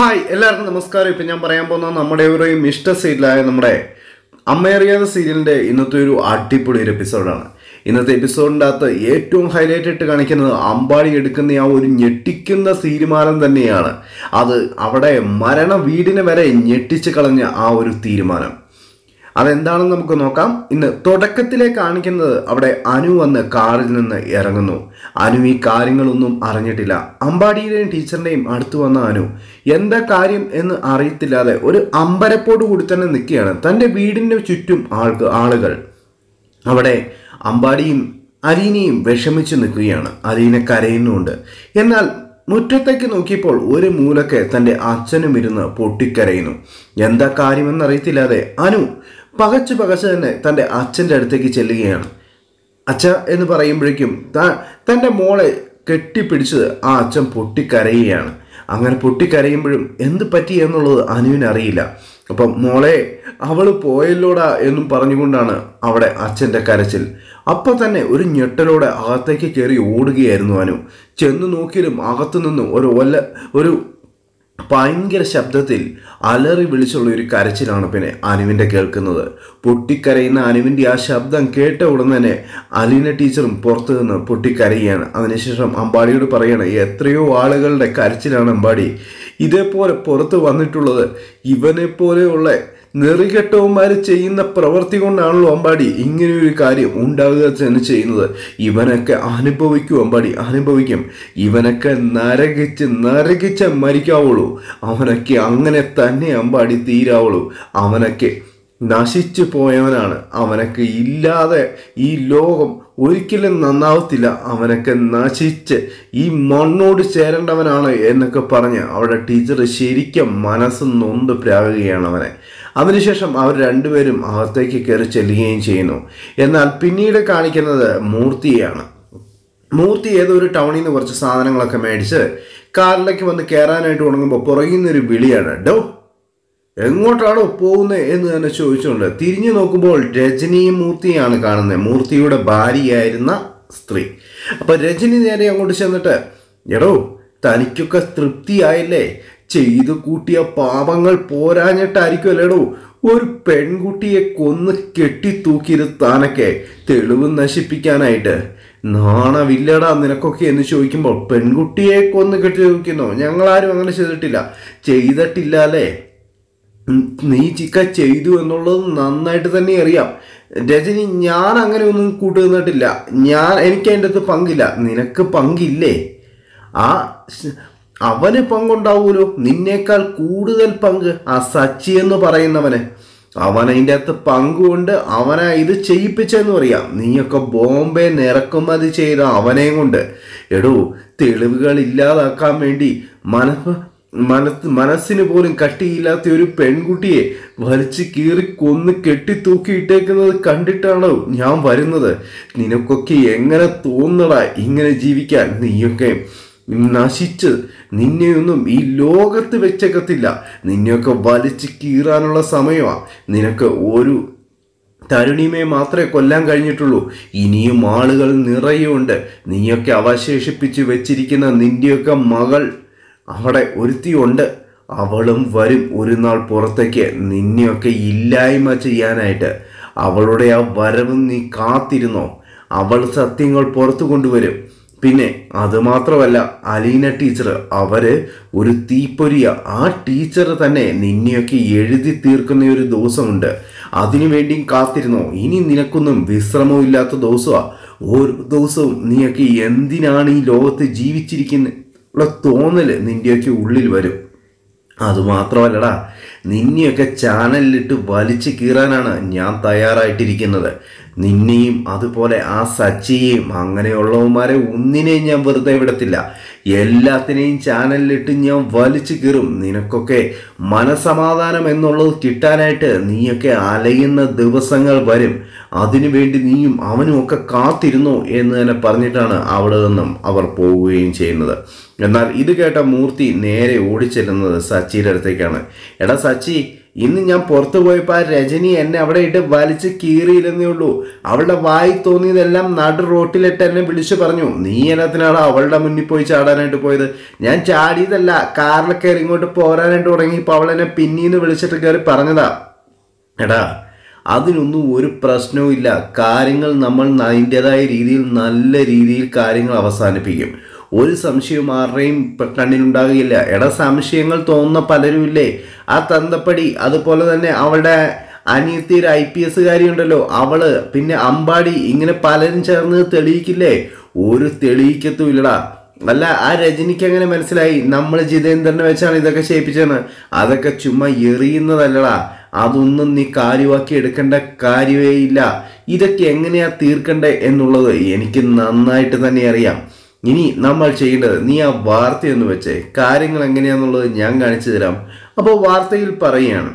hi എല്ലാവർക്കും നമസ്കാരം ഇപ്പം ഞാൻ പറയാൻ പോകുന്ന നമ്മുടെ ഒരു ഇഷ്ട സീരിയലായ നമ്മുടെ അമ്മയറിയാതെ സീരിയലിൻ്റെ ഇന്നത്തെ ഒരു അടിപൊളി ഒരു എപ്പിസോഡാണ് ഇന്നത്തെ എപ്പിസോഡിൻ്റെ അകത്ത് ഏറ്റവും ഹൈലൈറ്റ് ഇട്ട് കാണിക്കുന്നത് അമ്പാടി എടുക്കുന്ന ആ ഒരു ഞെട്ടിക്കുന്ന തീരുമാനം തന്നെയാണ് അത് അവിടെ മരണ വീടിനെ വരെ ഞെട്ടിച്ച് കളഞ്ഞ ആ ഒരു തീരുമാനം അതെന്താണെന്ന് നമുക്ക് നോക്കാം ഇന്ന് തുടക്കത്തിലെ കാണിക്കുന്നത് അവിടെ അനു വന്ന് കാറിൽ നിന്ന് ഇറങ്ങുന്നു അനു ഈ കാര്യങ്ങളൊന്നും അറിഞ്ഞിട്ടില്ല അമ്പാടിയുടെയും ടീച്ചറിന്റെയും അടുത്ത് വന്ന അനു എന്താ കാര്യം എന്ന് അറിയത്തില്ലാതെ ഒരു അമ്പരപ്പോട് കൂടി തന്നെ നിൽക്കുകയാണ് തൻ്റെ വീടിൻ്റെ ചുറ്റും ആൾക്ക് ആളുകൾ അവിടെ അമ്പാടിയും അലീനയും വിഷമിച്ച് നിൽക്കുകയാണ് അലീന കരയുന്നുണ്ട് എന്നാൽ മുറ്റത്തേക്ക് നോക്കിയപ്പോൾ ഒരു മൂലക്ക് തൻ്റെ അച്ഛനും ഇരുന്ന് പൊട്ടിക്കരയുന്നു എന്താ കാര്യമെന്നറിയത്തില്ലാതെ അനു പകച്ചു പകച്ച് തന്നെ തൻ്റെ അച്ഛൻ്റെ അടുത്തേക്ക് ചെല്ലുകയാണ് അച്ഛ എന്ന് പറയുമ്പോഴേക്കും താ- തൻ്റെ മോളെ കെട്ടിപ്പിടിച്ച് ആ അച്ഛൻ പൊട്ടിക്കരയുകയാണ് അങ്ങനെ പൊട്ടിക്കരയുമ്പോഴും എന്ത് പറ്റി എന്നുള്ളത് അനുവിന് അറിയില്ല അപ്പം മോളെ അവൾ പോയല്ലോടാ എന്നും പറഞ്ഞുകൊണ്ടാണ് അവിടെ അച്ഛൻ്റെ കരച്ചിൽ അപ്പോൾ തന്നെ ഒരു ഞെട്ടലോടെ അകത്തേക്ക് കയറി ഓടുകയായിരുന്നു അനു ചെന്ന് നോക്കിയാലും അകത്തു നിന്നും ഒരു ഒല്ല ഒരു ഭയങ്കര ശബ്ദത്തിൽ അലറി വിളിച്ചുള്ള ഒരു കരച്ചിലാണ് പിന്നെ അനുവിൻ്റെ കേൾക്കുന്നത് പൊട്ടിക്കരയുന്ന അനുവിൻ്റെ ആ ശബ്ദം കേട്ട ഉടൻ തന്നെ അലീന ടീച്ചറും പുറത്തു നിന്ന് പൊട്ടിക്കരയുകയാണ് അതിനുശേഷം അമ്പാടിയോട് പറയാണ് എത്രയോ ആളുകളുടെ കരച്ചിലാണ് അമ്പാടി ഇതേപോലെ പുറത്ത് വന്നിട്ടുള്ളത് ഇവനെ പോലെയുള്ള നെറികെട്ടവന്മാർ ചെയ്യുന്ന പ്രവൃത്തി കൊണ്ടാണല്ലോ അമ്പാടി ഇങ്ങനെയൊരു കാര്യം ഉണ്ടാകുക തന്നെ ചെയ്യുന്നത് ഇവനൊക്കെ അനുഭവിക്കും അമ്പാടി അനുഭവിക്കും ഇവനൊക്കെ നരകിച്ച് നരകിച്ച് മരിക്കാവുള്ളൂ അവനൊക്കെ അങ്ങനെ തന്നെ അമ്പാടി തീരാവുള്ളൂ അവനൊക്കെ നശിച്ചു പോയവനാണ് അവനൊക്കെ ഇല്ലാതെ ഈ ലോകം ഒരിക്കലും നന്നാവത്തില്ല അവനൊക്കെ നശിച്ച് ഈ മണ്ണോട് ചേരേണ്ടവനാണ് എന്നൊക്കെ പറഞ്ഞ് അവിടെ ടീച്ചർ ശരിക്കും മനസ്സ് നൊന്ത് പ്രാകുകയാണ് അവനെ അതിനുശേഷം അവർ രണ്ടുപേരും അകത്തേക്ക് കയറി ചെല്ലുകയും ചെയ്യുന്നു എന്നാൽ പിന്നീട് കാണിക്കുന്നത് മൂർത്തിയെയാണ് മൂർത്തി ഏതോ ഒരു ടൗണിൽ നിന്ന് കുറച്ച് സാധനങ്ങളൊക്കെ മേടിച്ച് കാറിലേക്ക് വന്ന് കയറാനായിട്ട് തുടങ്ങുമ്പോൾ പുറകിൽ നിന്നൊരു വിളിയാണ് ഡോ എങ്ങോട്ടാണോ പോകുന്നത് എന്ന് തന്നെ ചോദിച്ചുകൊണ്ട് തിരിഞ്ഞു നോക്കുമ്പോൾ രജനിയും മൂർത്തിയാണ് കാണുന്നത് മൂർത്തിയുടെ ഭാര്യയായിരുന്ന സ്ത്രീ അപ്പൊ രജനി നേരെ അങ്ങോട്ട് ചെന്നിട്ട് എടോ തനിക്കൊക്കെ തൃപ്തിയായില്ലേ ചെയ്തു കൂട്ടിയ പാപങ്ങൾ പോരാഞ്ഞിട്ടായിരിക്കുമല്ലേടോ ഒരു പെൺകുട്ടിയെ കൊന്ന് കെട്ടിത്തൂക്കിയത് താനൊക്കെ തെളിവ് നശിപ്പിക്കാനായിട്ട് നാണമില്ലടാ നിനക്കൊക്കെ എന്ന് ചോദിക്കുമ്പോൾ പെൺകുട്ടിയെ കൊന്ന് കെട്ടി തൂക്കുന്നോ ഞങ്ങളാരും അങ്ങനെ ചെയ്തിട്ടില്ല ചെയ്തിട്ടില്ല അല്ലേ ഉം, നീ ചിക്ക ചെയ്തു എന്നുള്ളത് നന്നായിട്ട് തന്നെ അറിയാം രജനി ഞാൻ അങ്ങനെ ഒന്നും കൂട്ടു നിന്നിട്ടില്ല ഞാൻ എനിക്ക് അതിൻ്റെ അകത്ത് പങ്കില്ല നിനക്ക് പങ്കില്ലേ ആ സ്- അവന് പങ്കുണ്ടാവൂലോ നിന്നേക്കാൾ കൂടുതൽ പങ്ക് ആ സച്ചി എന്ന് പറയുന്നവന് അവൻ അതിൻ്റെ അകത്ത് പങ്കുകൊണ്ട് അവനെ ഇത് ചെയ്യിപ്പിച്ചെന്ന് പറയാം നീയൊക്കെ ബോംബെ നിറക്കുമതി ചെയ്ത അവനെയും കൊണ്ട് എടോ തെളിവുകൾ ഇല്ലാതാക്കാൻ വേണ്ടി മനസ്സ് മനസ് മനസ്സിന് പോലും കട്ടിയില്ലാത്ത ഒരു പെൺകുട്ടിയെ വലിച്ചു കീറി കൊന്ന് കെട്ടി തൂക്കിയിട്ടേക്കുന്നത് കണ്ടിട്ടാണോ ഞാൻ വരുന്നത് നിനക്കൊക്കെ എങ്ങനെ തോന്നടാ ഇങ്ങനെ ജീവിക്കാൻ നീയൊക്കെ നശിച്ച് നിന്നെയൊന്നും ഈ ലോകത്ത് വെച്ചേക്കത്തില്ല നിന്നെയൊക്കെ വലിച്ചു കീറാനുള്ള സമയമാണ് നിനക്ക് ഒരു തരുണിമയെ മാത്രമേ കൊല്ലാൻ കഴിഞ്ഞിട്ടുള്ളൂ ഇനിയും ആളുകൾ നിറയുണ്ട് നീയൊക്കെ അവശേഷിപ്പിച്ച് വെച്ചിരിക്കുന്ന നിന്റെയൊക്കെ മകൾ അവിടെ ഒരുത്തിയുണ്ട് അവളും വരും ഒരു നാൾ പുറത്തേക്ക് നിന്നെയൊക്കെ ഇല്ലായ്മ ചെയ്യാനായിട്ട് അവളുടെ ആ വരവ് നീ കാത്തിരുന്നോ അവൾ സത്യങ്ങൾ പുറത്തു കൊണ്ടുവരും പിന്നെ അത് മാത്രമല്ല അലീന ടീച്ചർ അവര് ഒരു തീപ്പൊരിയ ആ ടീച്ചർ തന്നെ നിന്നെയൊക്കെ എഴുതി തീർക്കുന്ന ഒരു ദിവസമുണ്ട് അതിനു വേണ്ടിയും കാത്തിരുന്നോ ഇനി നിനക്കൊന്നും വിശ്രമമില്ലാത്ത ദിവസമാ ഓരോ ദിവസവും നീയൊക്കെ എന്തിനാണ് ഈ ലോകത്ത് ജീവിച്ചിരിക്കുന്ന ഉള്ള തോന്നല് നിന്റെയൊക്കെ ഉള്ളിൽ വരും അതുമാത്രമല്ലടാ നിന്നെയൊക്കെ ചാനലിലിട്ട് വലിച്ചു കീറാനാണ് ഞാൻ തയ്യാറായിട്ടിരിക്കുന്നത് നിന്നെയും അതുപോലെ ആ സച്ചിയെയും അങ്ങനെയുള്ളവന്മാരെ ഒന്നിനെയും ഞാൻ വെറുതെ വിടത്തില്ല എല്ലാത്തിനെയും ചാനലിലിട്ട് ഞാൻ വലിച്ചു കീറും നിനക്കൊക്കെ മനസമാധാനം എന്നുള്ളത് കിട്ടാനായിട്ട് നീയൊക്കെ അലയുന്ന ദിവസങ്ങൾ വരും അതിനുവേണ്ടി നീയും അവനും ഒക്കെ കാത്തിരുന്നോ എന്ന് തന്നെ പറഞ്ഞിട്ടാണ് അവിടെ നിന്നും അവർ പോവുകയും ചെയ്യുന്നത് എന്നാൽ ഇത് കേട്ട മൂർത്തി നേരെ ഓടിച്ചെല്ലുന്നത് സച്ചിയുടെ അടുത്തേക്കാണ് എടാ സച്ചി ഇന്ന് ഞാൻ പുറത്തു പോയപ്പോൾ ആ രജനി എന്നെ അവിടെ ഇട്ട് വലിച്ച് കീറിയില്ലെന്നേ ഉള്ളൂ അവളുടെ വായി തോന്നിയതെല്ലാം നടു റോട്ടിലിട്ട് എന്നെ വിളിച്ചു പറഞ്ഞു നീ എന്നത്തിനാണ് അവളുടെ മുന്നിൽ പോയി ചാടാനായിട്ട് പോയത് ഞാൻ ചാടിയതല്ല കാറിൽ കയറി ഇങ്ങോട്ട് പോരാനായിട്ട് തുടങ്ങിയപ്പോൾ അവൾ എന്നെ പിന്നീന്ന് വിളിച്ചിട്ട് കയറി പറഞ്ഞതാ എടാ അതിനൊന്നും ഒരു പ്രശ്നവും ഇല്ല കാര്യങ്ങൾ നമ്മൾ അതിൻ്റെതായ രീതിയിൽ നല്ല രീതിയിൽ കാര്യങ്ങൾ അവസാനിപ്പിക്കും ഒരു സംശയവും ആരുടെയും പ- കണ്ണിലുണ്ടാകുകയില്ല എടാ സംശയങ്ങൾ തോന്നുന്ന പലരും ഇല്ലേ ആ തന്തപ്പടി അതുപോലെ തന്നെ അവളുടെ അനിയത്തി ഒരു ഐ പി എസ്സുകാരി ഉണ്ടല്ലോ അവള് പിന്നെ അമ്പാടി ഇങ്ങനെ പലരും ചേർന്ന് തെളിയിക്കില്ലേ ഒരു തെളിയിക്കത്തും ഇല്ലടാ അല്ല ആ രജനിക്ക് എങ്ങനെ മനസ്സിലായി നമ്മൾ ജിതേന്ദ്രനെ വെച്ചാണ് ഇതൊക്കെ ചെയ്യിപ്പിച്ചതെന്ന് അതൊക്കെ ചുമ്മാ എറിയുന്നതല്ലടാ അതൊന്നും നീ കാര്യമാക്കി എടുക്കേണ്ട കാര്യമേ ഇല്ല ഇതൊക്കെ എങ്ങനെയാ തീർക്കണ്ടേ എന്നുള്ളത് എനിക്ക് നന്നായിട്ട് തന്നെ അറിയാം ഇനി നമ്മൾ ചെയ്യേണ്ടത് നീ ആ വാർത്തയൊന്ന് വെച്ചേ കാര്യങ്ങൾ എങ്ങനെയാന്നുള്ളത് ഞാൻ കാണിച്ചു തരാം അപ്പോൾ വാർത്തയിൽ പറയുകയാണ്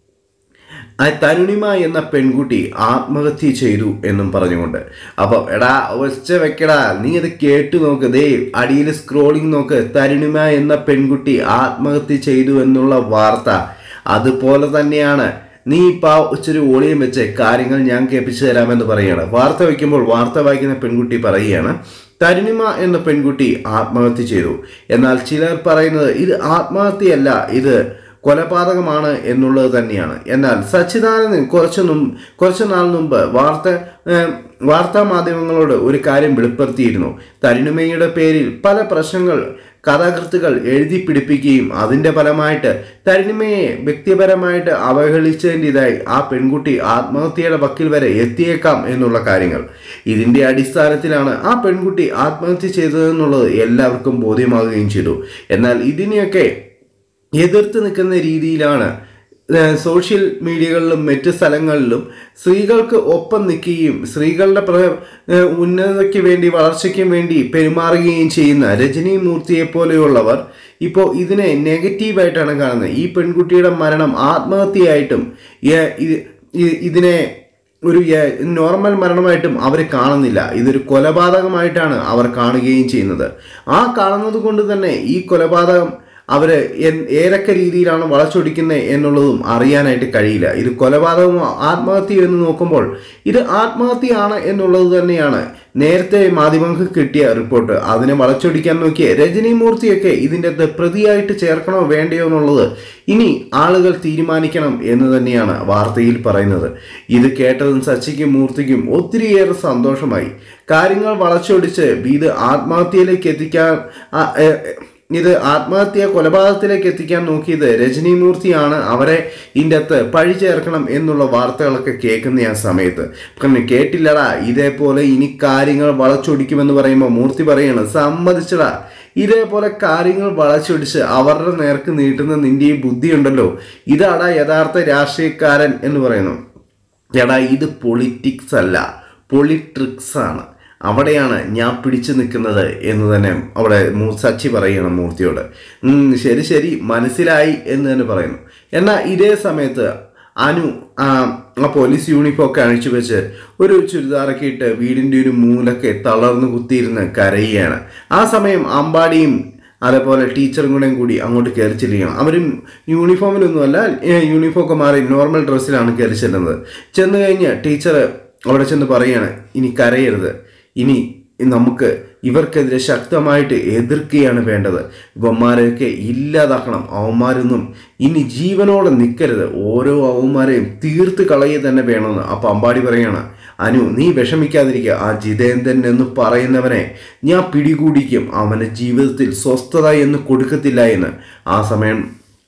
ആ തരുണിമ എന്ന പെൺകുട്ടി ആത്മഹത്യ ചെയ്തു എന്നും പറഞ്ഞുകൊണ്ട് അപ്പോൾ എടാ ഒച്ച വെക്കടാ നീ അത് കേട്ടു നോക്ക് ദേ അടിയിൽ സ്ക്രോളിംഗ് നോക്ക് തരുണിമ എന്ന പെൺകുട്ടി ആത്മഹത്യ ചെയ്തു എന്നുള്ള വാർത്ത അതുപോലെ തന്നെയാണ് നീ ഇപ്പോൾ ഇച്ചിരി ഓളിയം വെച്ച് കാര്യങ്ങൾ ഞാൻ കേൾപ്പിച്ചു തരാമെന്ന് പറയുകയാണ് വാർത്ത വയ്ക്കുമ്പോൾ വാർത്ത വായിക്കുന്ന പെൺകുട്ടി പറയുകയാണ് തരുണിമ എന്ന പെൺകുട്ടി ആത്മഹത്യ ചെയ്തു എന്നാൽ ചിലർ പറയുന്നത് ഇത് ആത്മഹത്യയല്ല ഇത് കൊലപാതകമാണ് എന്നുള്ളത് തന്നെയാണ് എന്നാൽ സച്ചിദാനന്ദൻ കുറച്ച് മുമ്പ് കുറച്ച് നാൾ മുമ്പ് വാർത്ത ഏഹ്, വാർത്താ മാധ്യമങ്ങളോട് ഒരു കാര്യം വെളിപ്പെടുത്തിയിരുന്നു തരുണിമയുടെ പേരിൽ പല പ്രശ്നങ്ങൾ കഥാകൃത്തുകൾ എഴുതി പിടിപ്പിക്കുകയും അതിൻ്റെ ഫലമായിട്ട് തരുണിമയെ വ്യക്തിപരമായിട്ട് അവഹേളിച്ചതിൻ്റെതായി ആ പെൺകുട്ടി ആത്മഹത്യയുടെ വക്കിൽ വരെ എത്തിയേക്കാം എന്നുള്ള കാര്യങ്ങൾ ഇതിൻ്റെ അടിസ്ഥാനത്തിലാണ് ആ പെൺകുട്ടി ആത്മഹത്യ ചെയ്തതെന്നുള്ളത് എല്ലാവർക്കും ബോധ്യമാകുകയും ചെയ്തു എന്നാൽ ഇതിനെയൊക്കെ എതിർത്ത് നിൽക്കുന്ന രീതിയിലാണ് ഏഹ്, സോഷ്യൽ മീഡിയകളിലും മറ്റ് സ്ഥലങ്ങളിലും സ്ത്രീകൾക്ക് ഒപ്പം നിൽക്കുകയും സ്ത്രീകളുടെ പ്ര ഏഹ്, ഉന്നതയ്ക്ക് വേണ്ടി വളർച്ചയ്ക്കും വേണ്ടി പെരുമാറുകയും ചെയ്യുന്ന രജനി മൂർത്തിയെ പോലെയുള്ളവർ ഇപ്പോൾ ഇതിനെ നെഗറ്റീവായിട്ടാണ് കാണുന്നത് ഈ പെൺകുട്ടിയുടെ മരണം ആത്മഹത്യയായിട്ടും ഏഹ്, ഇത്- ഇ- ഇതിനെ ഒരു ഏഹ്, നോർമൽ മരണമായിട്ടും അവർ കാണുന്നില്ല ഇതൊരു കൊലപാതകമായിട്ടാണ് അവർ കാണുകയും ചെയ്യുന്നത് ആ കാണുന്നത് കൊണ്ട് തന്നെ ഈ കൊലപാതകം അവർ ഏതൊക്കെ രീതിയിലാണ് വളച്ചൊടിക്കുന്നത് എന്നുള്ളതും അറിയാനായിട്ട് കഴിയില്ല ഇത് കൊലപാതകമോ ആത്മഹത്യയോ എന്ന് നോക്കുമ്പോൾ ഇത് ആത്മഹത്യയാണ് എന്നുള്ളത് തന്നെയാണ് നേരത്തെ മാധ്യമങ്ങൾക്ക് കിട്ടിയ റിപ്പോർട്ട് അതിനെ വളച്ചൊടിക്കാൻ നോക്കിയ രജനി മൂർത്തിയൊക്കെ ഇതിൻ്റെ അകത്ത് പ്രതിയായിട്ട് ചേർക്കണോ വേണ്ടയോ എന്നുള്ളത് ഇനി ആളുകൾ തീരുമാനിക്കണം എന്ന് തന്നെയാണ് വാർത്തയിൽ പറയുന്നത് ഇത് കേട്ടതും സച്ചിക്കും മൂർത്തിക്കും ഒത്തിരിയേറെ സന്തോഷമായി കാര്യങ്ങൾ വളച്ചൊടിച്ച് ഇത് ആത്മഹത്യയിലേക്ക് എത്തിക്കാൻ ആ, ഏ, ഇത് ആത്മഹത്യ കൊലപാതകത്തിലേക്ക് എത്തിക്കാൻ നോക്കിയത് രജനി മൂർത്തിയാണ് അവരെ ഇതിൻ്റെ അകത്ത് പഴി ചേർക്കണം എന്നുള്ള വാർത്തകളൊക്കെ കേൾക്കുന്ന ആ സമയത്ത് പിന്നെ കേട്ടില്ലടാ ഇതേപോലെ ഇനി കാര്യങ്ങൾ വളച്ചൊടിക്കുമെന്ന് പറയുമ്പോൾ മൂർത്തി പറയാണ് സമ്മതിച്ചടാ ഇതേപോലെ കാര്യങ്ങൾ വളച്ചൊടിച്ച് അവരുടെ നേർക്ക് നീട്ടുന്ന നിന്റെ ഈ ബുദ്ധിയുണ്ടല്ലോ ഇതാടാ യഥാർത്ഥ രാഷ്ട്രീയക്കാരൻ എന്ന് പറയുന്നു എടാ ഇത് പൊളിറ്റിക്സ് അല്ല പൊളിട്രിക്സ് ആണ് അവിടെയാണ് ഞാൻ പിടിച്ചു നിൽക്കുന്നത് എന്ന് തന്നെ അവിടെ മൂ- സച്ചി പറയണം മൂർത്തിയോട് "ഉം, ശരി ശരി മനസ്സിലായി എന്ന് തന്നെ പറയുന്നു എന്നാൽ ഇതേ സമയത്ത് അനു ആ ആ പോലീസ് യൂണിഫോം ഒക്കെ അഴിച്ചു വെച്ച് ഒരു ചുരിദാറൊക്കെ ഇട്ട് വീടിൻ്റെ ഒരു മൂലൊക്കെ തളർന്നു കുത്തിയിരുന്ന് കരയുകയാണ് ആ സമയം അമ്പാടിയും അതേപോലെ ടീച്ചറും കൂടെയും കൂടി അങ്ങോട്ട് കയറി ചെല്ലുകയാണ് അവരും യൂണിഫോമിലൊന്നുമല്ല യൂണിഫോം ഒക്കെ മാറി നോർമൽ ഡ്രസ്സിലാണ് കയറി ചെല്ലുന്നത് ചെന്ന് കഴിഞ്ഞ് ടീച്ചർ അവിടെ ചെന്ന് പറയാണ് ഇനി കരയരുത് ഇനി നമുക്ക് ഇവർക്കെതിരെ ശക്തമായിട്ട് എതിർക്കുകയാണ് വേണ്ടത് ഇവന്മാരെയൊക്കെ ഇല്ലാതാക്കണം അവന്മാരൊന്നും ഇനി ജീവനോടെ നിൽക്കരുത് ഓരോ അവന്മാരെയും തീർത്ത് കളയുക തന്നെ വേണമെന്ന് അപ്പം അമ്പാടി പറയാണ് അനു നീ വിഷമിക്കാതിരിക്കുക ആ ജിതേന്ദ്രൻ എന്ന് പറയുന്നവനെ ഞാൻ പിടികൂടിക്കും അവൻ്റെ ജീവിതത്തിൽ സ്വസ്ഥത എന്ന് കൊടുക്കത്തില്ല എന്ന് ആ സമയം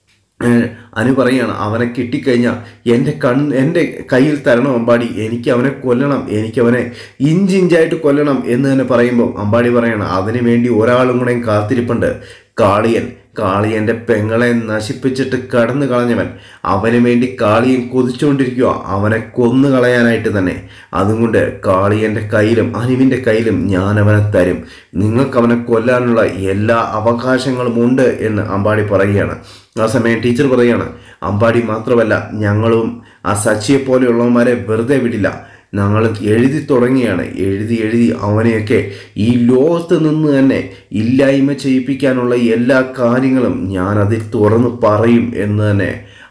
ഏഹ് അനു പറയാണ് അവനെ കിട്ടിക്കഴിഞ്ഞാൽ എൻ്റെ കൺ എൻ്റെ കയ്യിൽ തരണം അമ്പാടി എനിക്ക് അവനെ കൊല്ലണം എനിക്ക് അവനെ ഇഞ്ചിഞ്ചായിട്ട് കൊല്ലണം എന്ന് തന്നെ പറയുമ്പോൾ അമ്പാടി പറയാണ് അതിനു വേണ്ടി ഒരാളും കൂടെയും കാത്തിരിപ്പുണ്ട് കാളിയൻ കാളിയൻ്റെ പെങ്ങളെ നശിപ്പിച്ചിട്ട് കടന്നു കളഞ്ഞവൻ അവന് വേണ്ടി കാളിയൻ കൊതിച്ചുകൊണ്ടിരിക്കുക അവനെ കൊന്നു കളയാനായിട്ട് തന്നെ അതുകൊണ്ട് കാളിയൻ്റെ കയ്യിലും അനുവിൻ്റെ കയ്യിലും ഞാൻ അവനെ തരും നിങ്ങൾക്ക് അവനെ കൊല്ലാനുള്ള എല്ലാ അവകാശങ്ങളും ഉണ്ട് എന്ന് അമ്പാടി പറയുകയാണ് ആ സമയം ടീച്ചർ പറയുകയാണ് അമ്പാടി മാത്രമല്ല ഞങ്ങളും ആ സച്ചിയെ പോലെയുള്ളവന്മാരെ വെറുതെ വിടില്ല ഞങ്ങൾ എഴുതി തുടങ്ങിയാണ് എഴുതി എഴുതി അവനെയൊക്കെ ഈ ലോകത്ത് നിന്ന് തന്നെ ഇല്ലായ്മ ചെയ്യിപ്പിക്കാനുള്ള എല്ലാ കാര്യങ്ങളും ഞാൻ അതിൽ തുറന്ന് പറയും എന്ന് തന്നെ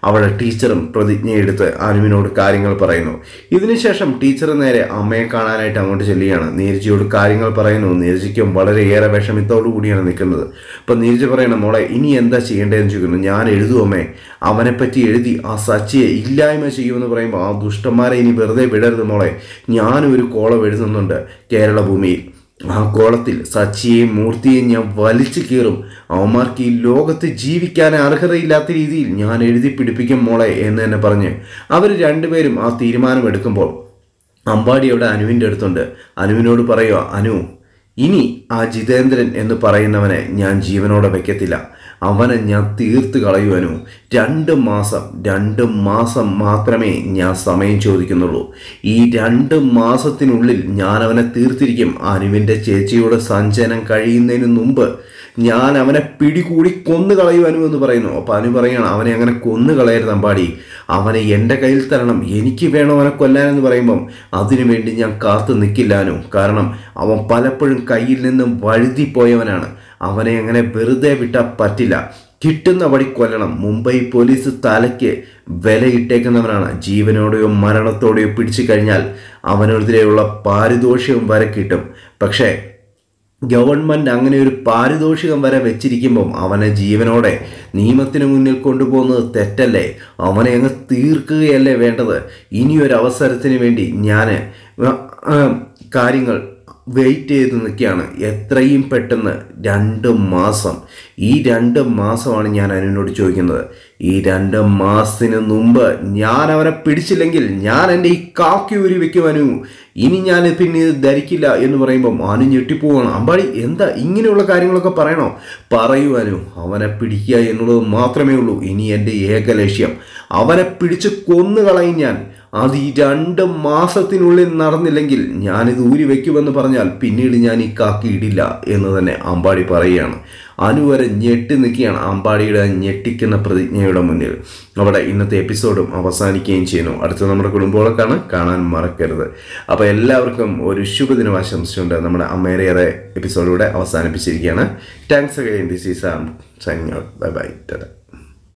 അവളുടെ ടീച്ചറും പ്രതിജ്ഞയെടുത്ത് അനുവിനോട് കാര്യങ്ങൾ പറയുന്നു ഇതിനുശേഷം ടീച്ചർ നേരെ അമ്മയെ കാണാനായിട്ട് അങ്ങോട്ട് ചെല്ലുകയാണ് നീരജിയോട് കാര്യങ്ങൾ പറയുന്നു നീരജിക്കും വളരെയേറെ വിഷമിത്തോടു കൂടിയാണ് നിൽക്കുന്നത് അപ്പം നീരജ് പറയണം മോളെ ഇനി എന്താ ചെയ്യേണ്ടതെന്ന് ചോദിക്കുന്നു ഞാൻ എഴുതുമേ അവനെപ്പറ്റി എഴുതി ആ സച്ചിയെ ഇല്ലായ്മ ചെയ്യുമെന്ന് പറയുമ്പോൾ ആ ദുഷ്ടന്മാരെ ഇനി വെറുതെ വിടരുത് മോളെ ഞാനും ഒരു കോളം എഴുതുന്നുണ്ട് കേരള ഭൂമിയിൽ ആ കോളത്തിൽ സച്ചിയെയും മൂർത്തിയെയും ഞാൻ വലിച്ചു കീറും അവന്മാർക്ക് ഈ ലോകത്ത് ജീവിക്കാൻ അർഹതയില്ലാത്ത രീതിയിൽ ഞാൻ എഴുതി പിടിപ്പിക്കും മോളെ എന്ന് തന്നെ പറഞ്ഞ് അവർ രണ്ടുപേരും ആ തീരുമാനമെടുക്കുമ്പോൾ അമ്പാടി അവിടെ അനുവിൻ്റെ അടുത്തുണ്ട് അനുവിനോട് പറയുക അനു ഇനി ആ ജിതേന്ദ്രൻ എന്ന് പറയുന്നവനെ ഞാൻ ജീവനോടെ വെക്കത്തില്ല അവനെ ഞാൻ തീർത്ത് കളയുവനു രണ്ട് മാസം രണ്ട് മാസം മാത്രമേ ഞാൻ സമയം ചോദിക്കുന്നുള്ളൂ ഈ രണ്ട് മാസത്തിനുള്ളിൽ ഞാൻ അവനെ തീർത്തിരിക്കും അനുവിൻ്റെ ചേച്ചിയുടെ സഞ്ചനം കഴിയുന്നതിന് മുമ്പ് ഞാൻ അവനെ പിടികൂടി കൊന്നു കളയുവാനു എന്ന് പറയുന്നു അപ്പോൾ അനു പറയണം അവനെ അങ്ങനെ കൊന്നു കളയരുത് അമ്പാടി അവനെ എൻ്റെ കയ്യിൽ തരണം എനിക്ക് വേണം അവനെ കൊല്ലാനെന്ന് പറയുമ്പം അതിനു വേണ്ടി ഞാൻ കാത്തു നിൽക്കില്ലാനു കാരണം അവൻ പലപ്പോഴും കയ്യിൽ നിന്നും വഴുതിപ്പോയവനാണ് അവനെ അങ്ങനെ വെറുതെ വിട്ടാൽ പറ്റില്ല കിട്ടുന്ന വഴി കൊല്ലണം മുംബൈ പോലീസ് തലയ്ക്ക് വിലയിട്ടേക്കുന്നവനാണ് ജീവനോടെയോ മരണത്തോടെയോ പിടിച്ചു കഴിഞ്ഞാൽ അവനെതിരെയുള്ള പാരിതോഷികം വരെ കിട്ടും പക്ഷേ ഗവൺമെൻറ് അങ്ങനെ ഒരു പാരിതോഷികം വരെ വെച്ചിരിക്കുമ്പം അവനെ ജീവനോടെ നിയമത്തിന് മുന്നിൽ കൊണ്ടുപോകുന്നത് തെറ്റല്ലേ അവനെ അങ്ങ് തീർക്കുകയല്ലേ വേണ്ടത് ഇനിയൊരു അവസരത്തിന് വേണ്ടി ഞാൻ കാര്യങ്ങൾ വെയിറ്റ് ചെയ്ത് നിൽക്കുകയാണ് എത്രയും പെട്ടെന്ന് രണ്ട് മാസം ഈ രണ്ട് മാസമാണ് ഞാൻ അനുവിനോട് ചോദിക്കുന്നത് ഈ രണ്ട് മാസത്തിന് മുമ്പ് ഞാൻ അവനെ പിടിച്ചില്ലെങ്കിൽ ഞാൻ എൻ്റെ ഈ കാക്കി ഊരി വെക്കും അനു ഇനി ഞാൻ പിന്നെ ഇത് ധരിക്കില്ല എന്ന് പറയുമ്പം അനു ഞെട്ടിപ്പോവാണ് അമ്പാടി എന്താ ഇങ്ങനെയുള്ള കാര്യങ്ങളൊക്കെ പറയണോ പറയൂ അനു അവനെ പിടിക്കുക എന്നുള്ളത് മാത്രമേ ഉള്ളൂ ഇനി എൻ്റെ ഏക ലക്ഷ്യം അവനെ പിടിച്ച് കൊന്നുകളയും ഞാൻ അത് ഈ രണ്ട് മാസത്തിനുള്ളിൽ നടന്നില്ലെങ്കിൽ ഞാനിത് ഊരി വയ്ക്കുമെന്ന് പറഞ്ഞാൽ പിന്നീട് ഞാൻ ഈ കാക്കി ഇടില്ല എന്ന് തന്നെ അമ്പാടി പറയുകയാണ് അനുവരെ ഞെട്ടി നിൽക്കുകയാണ് അമ്പാടിയുടെ ഞെട്ടിക്കുന്ന പ്രതിജ്ഞയുടെ മുന്നിൽ അവിടെ ഇന്നത്തെ എപ്പിസോഡും അവസാനിക്കുകയും ചെയ്യുന്നു അടുത്ത നമ്മുടെ കുടുംബങ്ങളൊക്കെയാണ് കാണാൻ മറക്കരുത് അപ്പോൾ എല്ലാവർക്കും ഒരു ശുഭദിനം ആശംസിച്ചുകൊണ്ട് നമ്മുടെ അമ്മേറിയറെ എപ്പിസോഡിലൂടെ അവസാനിപ്പിച്ചിരിക്കുകയാണ് thanks again this is am signing out bye bye Tata